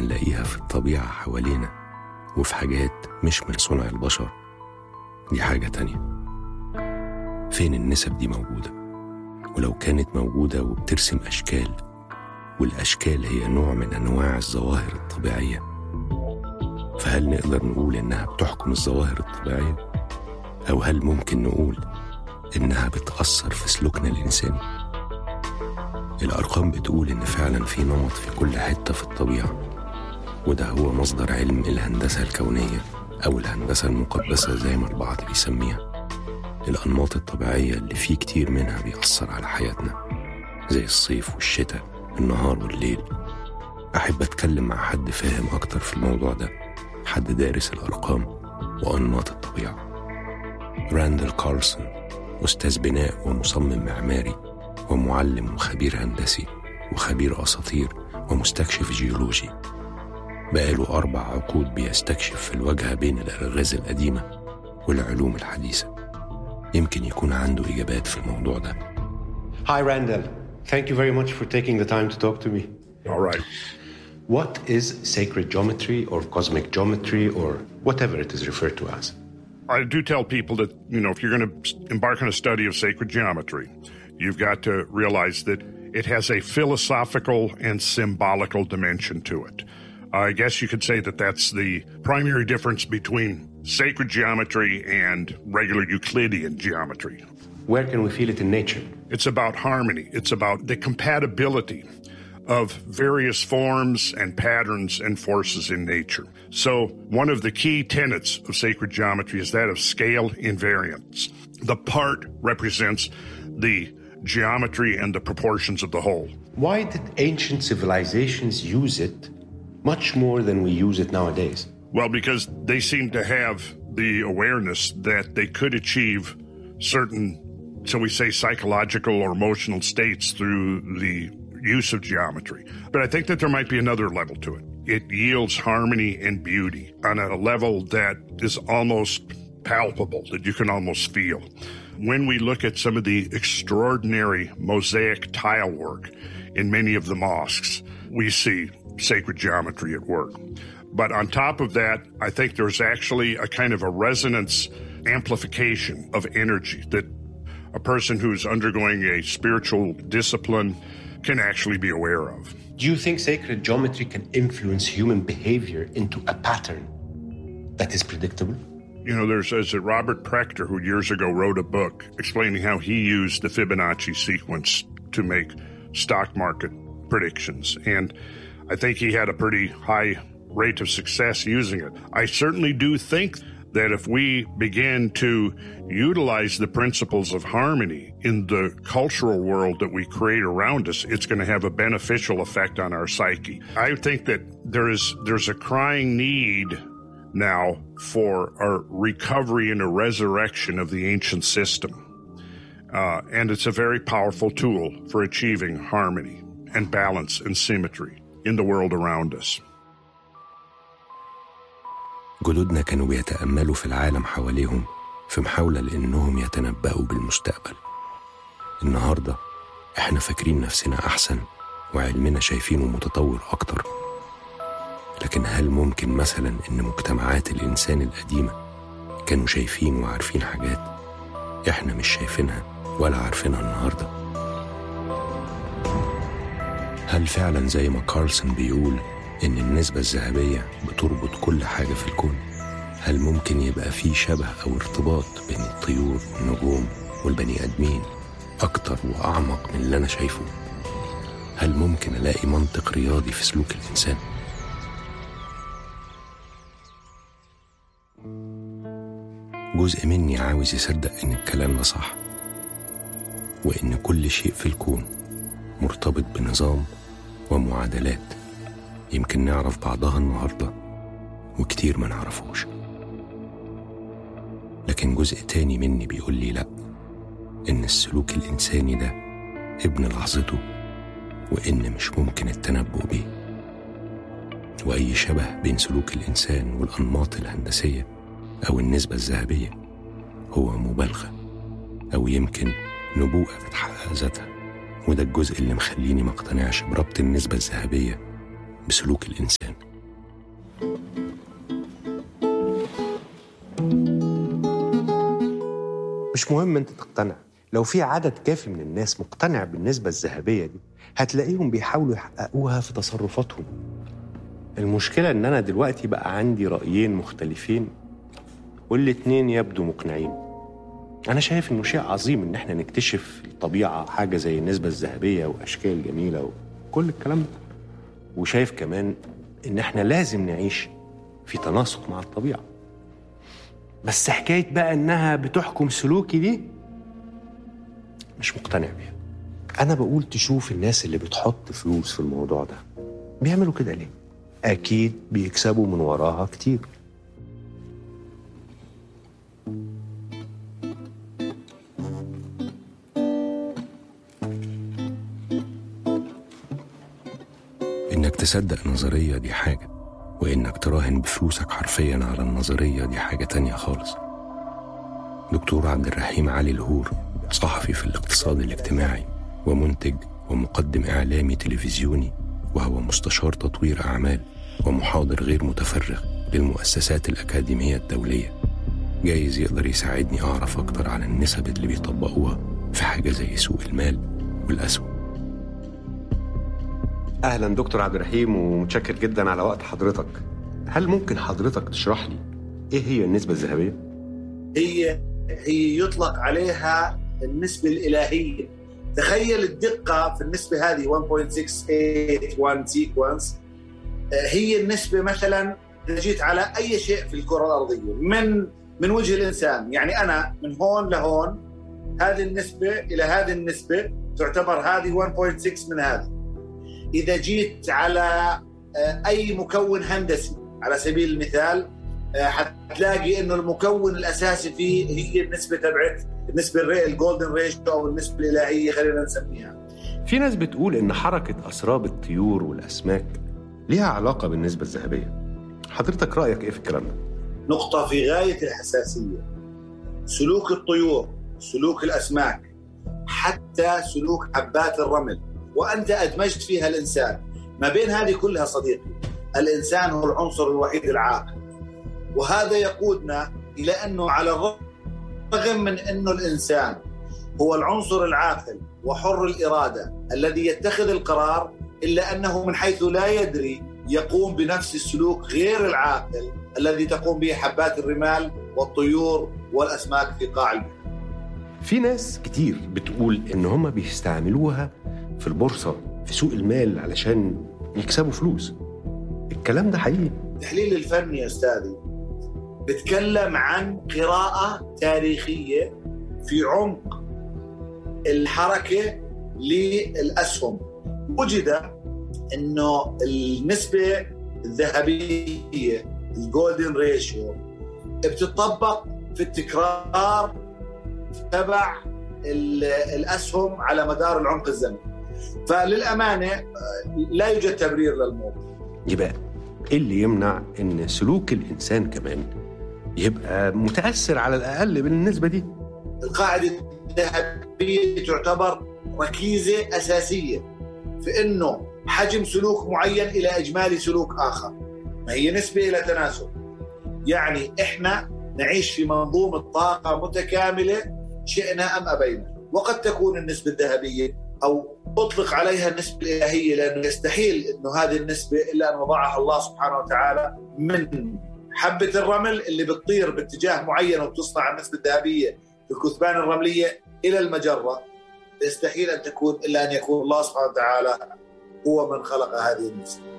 بنلاقيها في الطبيعة حوالينا وفي حاجات مش من صنع البشر دي حاجة تانية فين النسب دي موجودة ولو كانت موجودة وبترسم أشكال والأشكال هي نوع من أنواع الظواهر الطبيعية فهل نقدر نقول إنها بتحكم الظواهر الطبيعية؟ أو هل ممكن نقول إنها بتأثر في سلوكنا الإنساني؟ الأرقام بتقول إن فعلا في نمط في كل حتة في الطبيعة وده هو مصدر علم الهندسة الكونية أو الهندسة المقدسة زي ما البعض بيسميها الأنماط الطبيعية اللي فيه كتير منها بيأثر على حياتنا زي الصيف والشتاء النهار والليل أحب أتكلم مع حد فاهم أكتر في الموضوع ده حد دارس الأرقام وأنماط الطبيعة راندل كارلسون أستاذ بناء ومصمم معماري ومعلم وخبير هندسي وخبير أساطير ومستكشف جيولوجي بقاله أربع عقود بيستكشف في الواجهة بين الألغاز القديمة والعلوم الحديثة يمكن يكون عنده إجابات في الموضوع ده Hi, Randall. Thank you very much for taking the time to talk to me. All right. What is sacred geometry or cosmic geometry or whatever it is referred to as? I do tell people that, you know, if you're going to embark on a study of sacred geometry, you've got to realize that it has a philosophical and symbolical dimension to it. I guess you could say that that's the primary difference between sacred geometry and regular Euclidean geometry. Where can we feel it in nature? It's about harmony, it's about the compatibility of various forms and patterns and forces in nature. So, one of the key tenets of sacred geometry is that of scale invariance. The part represents the geometry and the proportions of the whole. Why did ancient civilizations use it much more than we use it nowadays? Well, because they seem to have the awareness that they could achieve certain, so we say, psychological or emotional states through the use of geometry. But I think that there might be another level to it. It yields harmony and beauty on a level that is almost palpable, that you can almost feel. When we look at some of the extraordinary mosaic tile work in many of the mosques, we see sacred geometry at work. But on top of that, I think there's actually a kind of a resonance amplification of energy that a person who's undergoing a spiritual discipline can actually be aware of. Do you think sacred geometry can influence human behavior into a pattern that is predictable? You know, there's, there's a Robert Prechter who years ago wrote a book explaining how he used the Fibonacci sequence to make stock market predictions. And I think he had a pretty high rate of success using it. I certainly do think that if we begin to utilize the principles of harmony in the cultural world that we create around us, it's going to have a beneficial effect on our psyche. I think that there is there's a crying need now for a recovery and a resurrection of the ancient system. Uh, and it's a very powerful tool for achieving harmony and balance and symmetry in the world around us. جدودنا كانوا بيتأملوا في العالم حواليهم في محاولة لأنهم يتنبأوا بالمستقبل النهاردة إحنا فاكرين نفسنا أحسن وعلمنا شايفينه متطور أكتر لكن هل ممكن مثلا إن مجتمعات الإنسان القديمة كانوا شايفين وعارفين حاجات إحنا مش شايفينها ولا عارفينها النهارده هل فعلا زي ما كارلسون بيقول إن النسبة الذهبية بتربط كل حاجة في الكون؟ هل ممكن يبقى في شبه أو ارتباط بين الطيور والنجوم والبني آدمين أكتر وأعمق من اللي أنا شايفه؟ هل ممكن ألاقي منطق رياضي في سلوك الإنسان؟ جزء مني عاوز يصدق إن الكلام ده صح وإن كل شيء في الكون مرتبط بنظام ومعادلات يمكن نعرف بعضها النهارده وكتير ما نعرفوش لكن جزء تاني مني بيقول لي لأ إن السلوك الإنساني ده ابن لحظته وإن مش ممكن التنبؤ بيه وأي شبه بين سلوك الإنسان والأنماط الهندسية أو النسبة الذهبية هو مبالغة أو يمكن نبوءة بتحقق ذاتها وده الجزء اللي مخليني مقتنعش بربط النسبة الذهبية بسلوك الإنسان مش مهم انت تقتنع لو في عدد كافي من الناس مقتنع بالنسبة الذهبية دي هتلاقيهم بيحاولوا يحققوها في تصرفاتهم المشكلة ان انا دلوقتي بقى عندي رأيين مختلفين والاتنين يبدو مقنعين انا شايف انه شيء عظيم ان احنا نكتشف الطبيعة حاجة زي النسبة الذهبية واشكال جميلة وكل الكلام ده وشايف كمان ان احنا لازم نعيش في تناسق مع الطبيعة بس حكاية بقى انها بتحكم سلوكي دي مش مقتنع بيها انا بقول تشوف الناس اللي بتحط فلوس في الموضوع ده بيعملوا كده ليه اكيد بيكسبوا من وراها كتير إنك تصدق نظرية دي حاجة وإنك تراهن بفلوسك حرفيا على النظرية دي حاجة تانية خالص دكتور عبد الرحيم علي الهور صحفي في الاقتصاد الاجتماعي ومنتج ومقدم إعلامي تلفزيوني وهو مستشار تطوير أعمال ومحاضر غير متفرغ للمؤسسات الأكاديمية الدولية جايز يقدر يساعدني أعرف أكتر عن النسب اللي بيطبقوها في حاجة زي سوق المال والأسهم اهلا دكتور عبد الرحيم ومتشكر جدا على وقت حضرتك هل ممكن حضرتك تشرح لي ايه هي النسبة الذهبية؟ هي هي يطلق عليها النسبة الإلهية تخيل الدقة في النسبة هذه 1.681 سيكونس هي النسبة مثلا إذا جيت على أي شيء في الكرة الأرضية من من وجه الإنسان يعني أنا من هون لهون هذه النسبة إلى هذه النسبة تعتبر هذه 1.6 من هذه إذا جيت على آه، أي مكون هندسي على سبيل المثال آه، حتلاقي انه المكون الاساسي فيه هي النسبه تبعت النسبه الري الجولدن ريشيو او النسبه الالهيه خلينا نسميها في ناس بتقول ان حركة اسراب الطيور والاسماك ليها علاقة بالنسبة الذهبية حضرتك رأيك ايه في الكلام ده؟ نقطه في غايه الحساسيه سلوك الطيور سلوك الاسماك حتى سلوك حبات الرمل وانت ادمجت فيها الانسان ما بين هذه كلها صديقي الانسان هو العنصر الوحيد العاقل وهذا يقودنا الى انه على الرغم من انه الانسان هو العنصر العاقل وحر الاراده الذي يتخذ القرار الا انه من حيث لا يدري يقوم بنفس السلوك غير العاقل الذي تقوم به حبات الرمال والطيور والاسماك في قاع البحر. في ناس كتير بتقول ان هم بيستعملوها في البورصة في سوق المال علشان يكسبوا فلوس الكلام ده حقيقي التحليل الفني يا استاذي بتكلم عن قراءة تاريخية في عمق الحركة للأسهم وجد أنه النسبة الذهبية الجولدن ريشيو بتطبق في التكرار تبع ال- الأسهم على مدار العمق الزمني فللأمانة آه، لا يوجد تبرير للموضوع يبقى ايه اللي يمنع ان سلوك الانسان كمان يبقى متاثر على الاقل بالنسبه دي القاعدة الذهبية تعتبر ركيزة أساسية في أنه حجم سلوك معين إلى إجمالي سلوك آخر ما هي نسبة إلى تناسب يعني إحنا نعيش في منظومة طاقة متكاملة شئنا أم أبينا وقد تكون النسبة الذهبية أو أطلق عليها النسبة الإلهية لأنه يستحيل أنه هذه النسبة إلا أن وضعها الله سبحانه وتعالى من حبة الرمل اللي بتطير باتجاه معين وبتصنع النسبة الذهبية في الكثبان الرملية إلى المجرة يستحيل أن تكون إلا أن يكون الله سبحانه وتعالى هو من خلق هذه النسبة